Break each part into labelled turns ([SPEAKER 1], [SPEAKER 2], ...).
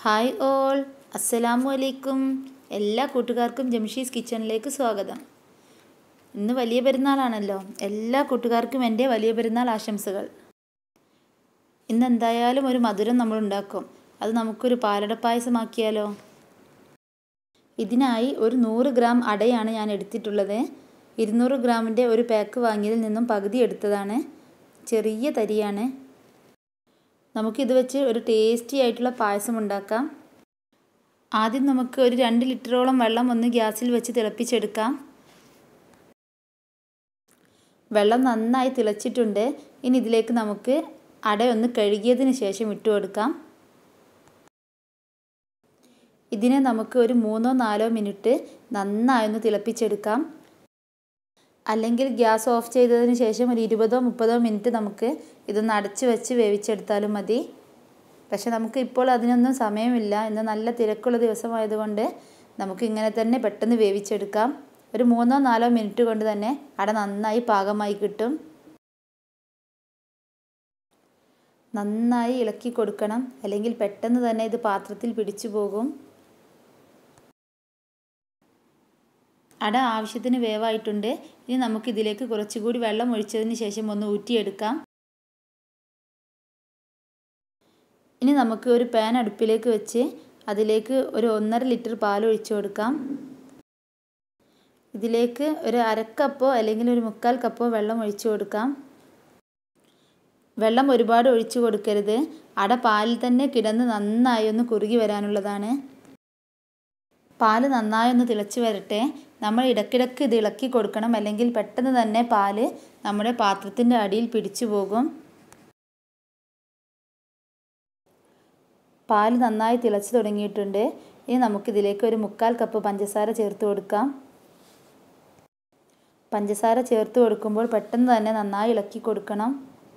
[SPEAKER 1] hi all അസ്സലാമു അലൈക്കും എല്ലാ കൂട്ടുകാർക്കും ജംഷീസ് കിച്ചണിലേക്ക് സ്വാഗതം ഇന്ന് വലിയ പെരുന്നാളാണല്ലോ എല്ലാ കൂട്ടുകാർക്കും എൻ്റെ വലിയ പെരുന്നാൾ ആശംസകൾ ഇന്ന് എന്തായാലും ഒരു മധുരം നമ്മൾ ഉണ്ടാക്കും അത് നമുക്കൊരു പാലട പായസമാക്കിയാലോ ഇതിനായി ഒരു നൂറ് ഗ്രാം അടയാണ് ഞാൻ എടുത്തിട്ടുള്ളത് ഇരുന്നൂറ് ഗ്രാമിൻ്റെ ഒരു പാക്ക് വാങ്ങിയതിൽ നിന്നും പകുതി എടുത്തതാണ് ചെറിയ തരിയാണ് നമുക്കിത് വെച്ച് ഒരു ടേസ്റ്റി ആയിട്ടുള്ള പായസം ഉണ്ടാക്കാം ആദ്യം നമുക്ക് ഒരു രണ്ട് ലിറ്ററോളം വെള്ളം ഒന്ന് ഗ്യാസിൽ വെച്ച് തിളപ്പിച്ചെടുക്കാം വെള്ളം നന്നായി തിളച്ചിട്ടുണ്ട് ഇനി ഇതിലേക്ക് നമുക്ക് അട ഒന്ന് കഴുകിയതിന് ശേഷം ഇട്ട് കൊടുക്കാം ഇതിനെ നമുക്ക് ഒരു മൂന്നോ നാലോ മിനിറ്റ് നന്നായി ഒന്ന് തിളപ്പിച്ചെടുക്കാം അല്ലെങ്കിൽ ഗ്യാസ് ഓഫ് ചെയ്തതിന് ശേഷം ഒരു ഇരുപതോ മുപ്പതോ മിനിറ്റ് നമുക്ക് ഇതൊന്ന് അടച്ച് വെച്ച് വേവിച്ചെടുത്താലും മതി പക്ഷെ നമുക്ക് ഇപ്പോൾ അതിനൊന്നും സമയമില്ല ഇന്ന് നല്ല തിരക്കുള്ള ദിവസമായതുകൊണ്ട് നമുക്ക് ഇങ്ങനെ തന്നെ പെട്ടെന്ന് വേവിച്ചെടുക്കാം ഒരു മൂന്നോ നാലോ മിനിറ്റ് കൊണ്ട് തന്നെ അട നന്നായി പാകമായി കിട്ടും നന്നായി ഇളക്കി കൊടുക്കണം അല്ലെങ്കിൽ പെട്ടെന്ന് തന്നെ ഇത് പാത്രത്തിൽ പിടിച്ചു പോകും അട ആവശ്യത്തിന് വേവായിട്ടുണ്ട് ഇനി നമുക്കിതിലേക്ക് കുറച്ചുകൂടി വെള്ളം ഒഴിച്ചതിന് ശേഷം ഒന്ന് ഊറ്റിയെടുക്കാം ഇനി നമുക്ക് ഒരു പാൻ അടുപ്പിലേക്ക് വെച്ച് അതിലേക്ക് ഒരു ഒന്നര ലിറ്റർ പാൽ ഒഴിച്ചു കൊടുക്കാം ഇതിലേക്ക് ഒരു അരക്കപ്പോ അല്ലെങ്കിൽ ഒരു മുക്കാൽ കപ്പോ വെള്ളം ഒഴിച്ചു കൊടുക്കാം വെള്ളം ഒരുപാട് ഒഴിച്ചു കൊടുക്കരുത് അട പാലിൽ തന്നെ കിടന്ന് നന്നായി ഒന്ന് കുറുകി വരാനുള്ളതാണ് പാല് നന്നായി ഒന്ന് തിളച്ച് വരട്ടെ നമ്മൾ ഇടയ്ക്കിടയ്ക്ക് ഇത് ഇളക്കി കൊടുക്കണം അല്ലെങ്കിൽ പെട്ടെന്ന് തന്നെ പാല് നമ്മുടെ പാത്രത്തിൻ്റെ അടിയിൽ പിടിച്ചു പോകും പാല് നന്നായി തിളച്ച് തുടങ്ങിയിട്ടുണ്ട് ഇനി നമുക്കിതിലേക്ക് ഒരു മുക്കാൽ കപ്പ് പഞ്ചസാര ചേർത്ത് കൊടുക്കാം പഞ്ചസാര ചേർത്ത് കൊടുക്കുമ്പോൾ പെട്ടെന്ന് തന്നെ നന്നായി ഇളക്കി കൊടുക്കണം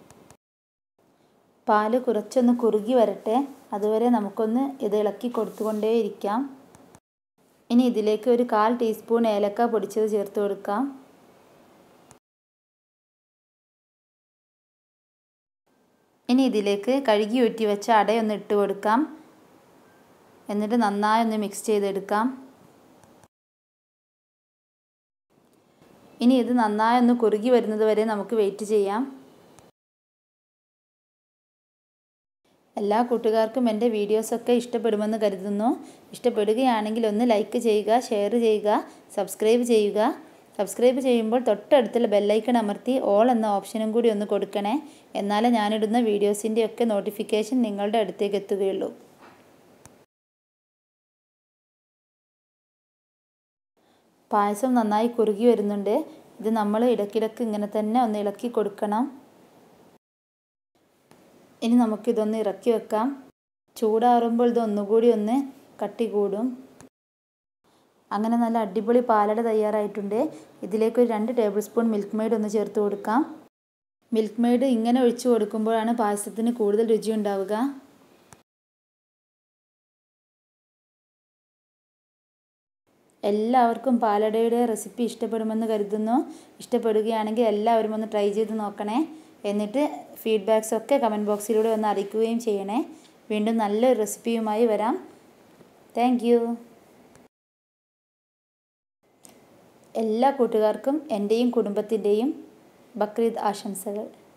[SPEAKER 1] പാല് കുറച്ചൊന്ന് കുറുകി വരട്ടെ അതുവരെ നമുക്കൊന്ന് ഇത് ഇളക്കി കൊടുത്തുകൊണ്ടേയിരിക്കാം ഇനി ഇതിലേക്ക് ഒരു കാൽ ടീസ്പൂൺ ഏലക്ക പൊടിച്ചത് ചേർത്ത് കൊടുക്കാം ഇനി ഇതിലേക്ക് കഴുകി ഊറ്റി വെച്ച അടയൊന്ന് ഇട്ട് കൊടുക്കാം എന്നിട്ട് നന്നായി ഒന്ന് മിക്സ് ചെയ്തെടുക്കാം ഇനി ഇത് നന്നായി ഒന്ന് കുറുകി വരുന്നത് വരെ നമുക്ക് വെയിറ്റ് ചെയ്യാം എല്ലാ കൂട്ടുകാർക്കും എൻ്റെ വീഡിയോസൊക്കെ ഇഷ്ടപ്പെടുമെന്ന് കരുതുന്നു ഇഷ്ടപ്പെടുകയാണെങ്കിൽ ഒന്ന് ലൈക്ക് ചെയ്യുക ഷെയർ ചെയ്യുക സബ്സ്ക്രൈബ് ചെയ്യുക സബ്സ്ക്രൈബ് ചെയ്യുമ്പോൾ തൊട്ടടുത്തുള്ള ബെല്ലൈക്കൺ അമർത്തി ഓൾ എന്ന ഓപ്ഷനും കൂടി ഒന്ന് കൊടുക്കണേ എന്നാലേ ഞാനിടുന്ന വീഡിയോസിൻ്റെ ഒക്കെ നോട്ടിഫിക്കേഷൻ നിങ്ങളുടെ അടുത്തേക്ക് എത്തുകയുള്ളൂ പായസം നന്നായി കുറുകി വരുന്നുണ്ട് ഇത് നമ്മൾ ഇടയ്ക്കിടയ്ക്ക് ഇങ്ങനെ തന്നെ ഒന്ന് ഇളക്കി കൊടുക്കണം ഇനി നമുക്കിതൊന്ന് ഇറക്കി വെക്കാം ചൂടാറുമ്പോൾ ഇത് ഒന്നുകൂടി ഒന്ന് കട്ടി കൂടും അങ്ങനെ നല്ല അടിപൊളി പാലട തയ്യാറായിട്ടുണ്ട് ഇതിലേക്ക് ഒരു രണ്ട് ടേബിൾ സ്പൂൺ മിൽക്ക് മെയ്ഡ് ഒന്ന് ചേർത്ത് കൊടുക്കാം മിൽക്ക് മെയ്ഡ് ഇങ്ങനെ ഒഴിച്ചു കൊടുക്കുമ്പോഴാണ് പായസത്തിന് കൂടുതൽ രുചി ഉണ്ടാവുക എല്ലാവർക്കും പാലടയുടെ റെസിപ്പി ഇഷ്ടപ്പെടുമെന്ന് കരുതുന്നു ഇഷ്ടപ്പെടുകയാണെങ്കിൽ എല്ലാവരും ഒന്ന് ട്രൈ ചെയ്ത് നോക്കണേ എന്നിട്ട് ഫീഡ്ബാക്സ് ഒക്കെ കമൻറ്റ് ബോക്സിലൂടെ ഒന്ന് അറിയിക്കുകയും ചെയ്യണേ വീണ്ടും നല്ലൊരു റെസിപ്പിയുമായി വരാം താങ്ക് എല്ലാ കൂട്ടുകാർക്കും എൻ്റെയും കുടുംബത്തിൻ്റെയും ബക്രീദ് ആശംസകൾ